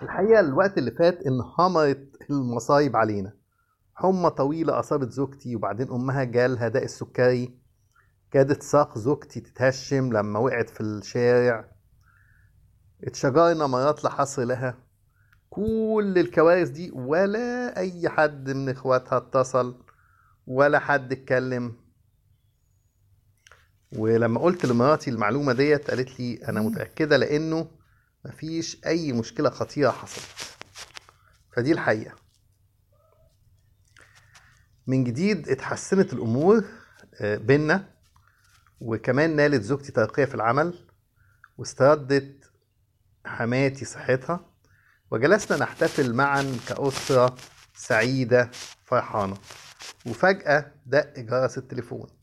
الحقيقة الوقت اللي فات انهمرت المصايب علينا حمى طويلة أصابت زوجتي وبعدين أمها جالها داء السكري كادت ساق زوجتي تتهشم لما وقعت في الشارع اتشجرنا مرات لا حصر لها كل الكوارث دي ولا أي حد من إخواتها اتصل ولا حد اتكلم ولما قلت لمراتي المعلومة ديت قالت لي أنا متأكدة لأنه مفيش أي مشكلة خطيرة حصلت فدي الحقيقة من جديد اتحسنت الأمور آه، بينا وكمان نالت زوجتي ترقية في العمل واستردت حماتي صحتها وجلسنا نحتفل معا كأسرة سعيدة فرحانة وفجأة دق جرس التليفون